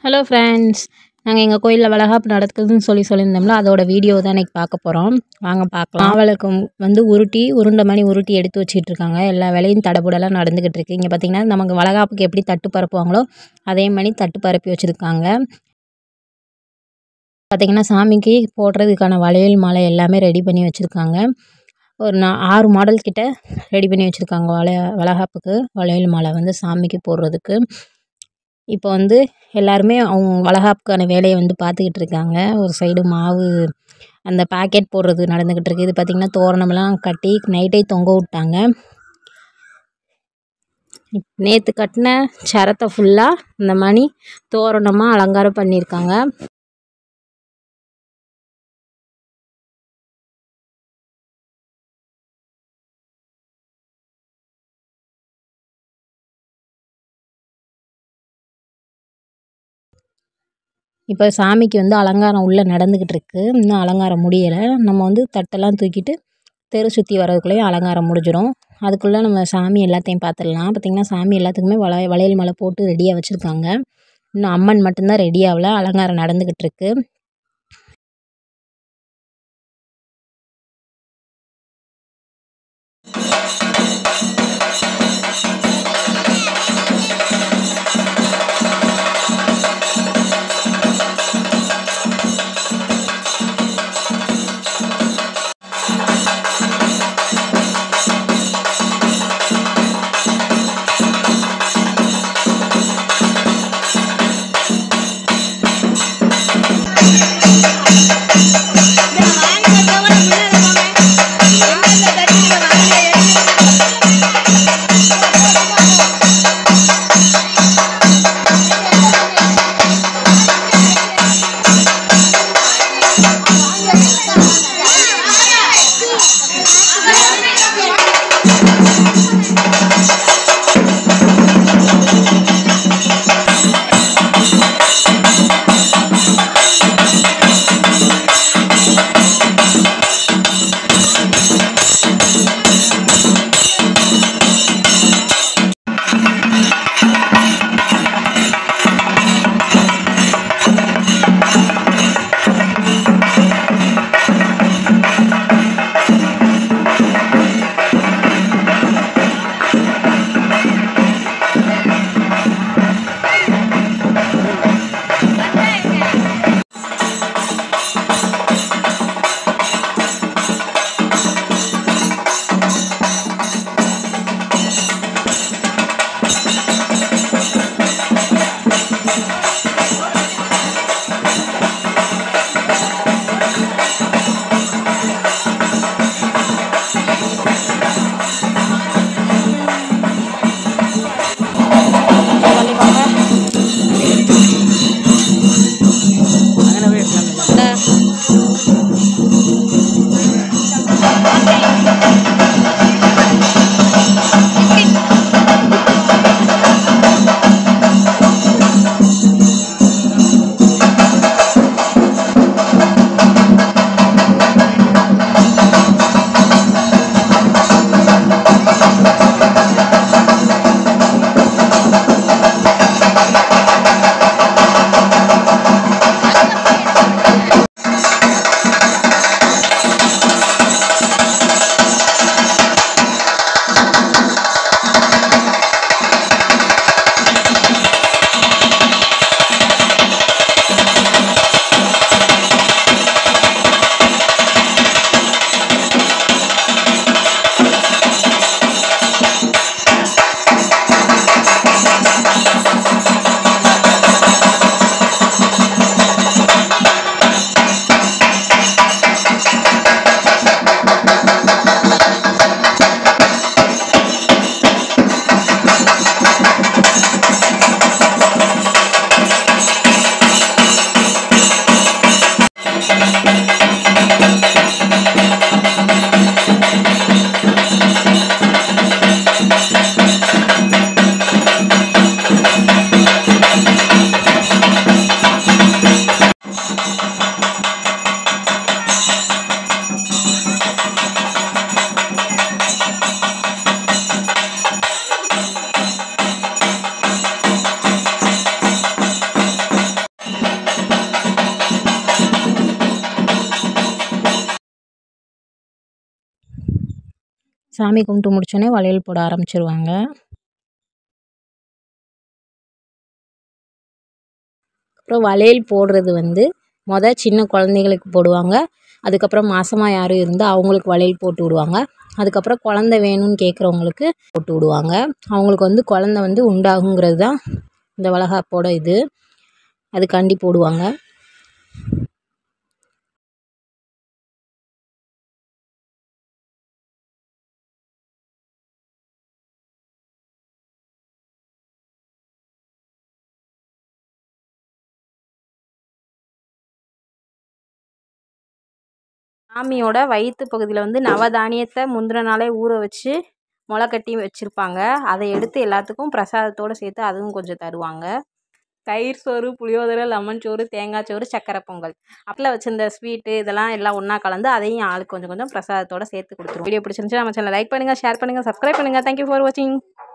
hello friends நாங்கள் எங்கள் கோயிலில் வளகாப்பு நடக்குதுன்னு சொல்லி சொல்லியிருந்தோம்ல அதோட வீடியோ தான் இன்றைக்கி பார்க்க போகிறோம் வாங்க பார்க்கலாம் அவளுக்கு வந்து உருட்டி உருண்டை மணி உருட்டி எடுத்து வச்சுட்டு இருக்காங்க எல்லா வேலையும் தடபுடலாம் நடந்துக்கிட்டு இருக்கு இங்கே பார்த்தீங்கன்னா நமக்கு வளகாப்புக்கு எப்படி தட்டு பரப்புவாங்களோ அதே மாதிரி தட்டு பரப்பி வச்சுருக்காங்க பார்த்திங்கன்னா சாமிக்கு போடுறதுக்கான வளையல் மாலை எல்லாமே ரெடி பண்ணி வச்சுருக்காங்க ஒரு நா ஆறு மாடல் கிட்ட ரெடி பண்ணி வச்சுருக்காங்க வளைய வளகாப்புக்கு வளையல் மாலை வந்து சாமிக்கு போடுறதுக்கு இப்போ வந்து எல்லாருமே அவங்க வளகாப்புக்கான வேலையை வந்து பார்த்துக்கிட்டு இருக்காங்க ஒரு சைடு மாவு அந்த பாக்கெட் போடுறது நடந்துக்கிட்டு இருக்குது இது பார்த்திங்கன்னா தோரணமெல்லாம் கட்டி நைட்டே தொங்க விட்டாங்க நேற்று கட்டின சரத்தை ஃபுல்லாக இந்த மணி தோரணமாக அலங்காரம் பண்ணியிருக்காங்க இப்போ சாமிக்கு வந்து அலங்காரம் உள்ளே நடந்துக்கிட்டு இருக்கு இன்னும் அலங்காரம் முடியலை நம்ம வந்து தட்டெல்லாம் தூக்கிட்டு தெரு சுற்றி வரதுக்குள்ளேயும் அலங்காரம் முடிஞ்சிடும் அதுக்குள்ளே நம்ம சாமி எல்லாத்தையும் பார்த்துடலாம் பார்த்திங்கன்னா சாமி எல்லாத்துக்குமே வள வளையல் மலை போட்டு ரெடியாக வச்சுருக்காங்க இன்னும் அம்மன் மட்டும்தான் ரெடி ஆகல அலங்காரம் நடந்துக்கிட்டு இருக்கு சாமி கும்பிட்டு முடிச்சோடனே வளையல் போட ஆரம்பிச்சிருவாங்க அப்புறம் வளையல் போடுறது வந்து மொதல் சின்ன குழந்தைகளுக்கு போடுவாங்க அதுக்கப்புறம் மாசமாக யாரும் இருந்தால் அவங்களுக்கு வளையல் போட்டு விடுவாங்க அதுக்கப்புறம் குழந்த வேணும்னு கேட்குறவங்களுக்கு போட்டு விடுவாங்க அவங்களுக்கு வந்து குழந்த வந்து உண்டாகுங்கிறது தான் இந்த வளகாப்போட இது அதுக்காண்டி போடுவாங்க சாமியோட வயிற்று பகுதியில் வந்து நவதானியத்தை முந்தின நாளே ஊற வச்சு முளை கட்டி வச்சுருப்பாங்க அதை எடுத்து எல்லாத்துக்கும் பிரசாதத்தோடு சேர்த்து அதுவும் கொஞ்சம் தருவாங்க தயிர் சோறு புளியோதரை லெமன் சோறு தேங்காய் சோறு சக்கரை பொங்கல் அப்பல வச்சிருந்த ஸ்வீட்டு இதெல்லாம் எல்லாம் ஒன்றா கலந்து அதையும் ஆளுக்கு கொஞ்சம் கொஞ்சம் பிரசாதத்தோடு சேர்த்து கொடுத்துருவோம் வீடியோ பிடிச்சிருந்துச்சு நம்ம சேனல் லைக் பண்ணுங்கள் ஷேர் பண்ணுங்கள் சப்ஸ்கிரைப் பண்ணுங்கள் தேங்க்யூ ஃபார் வாட்சிங்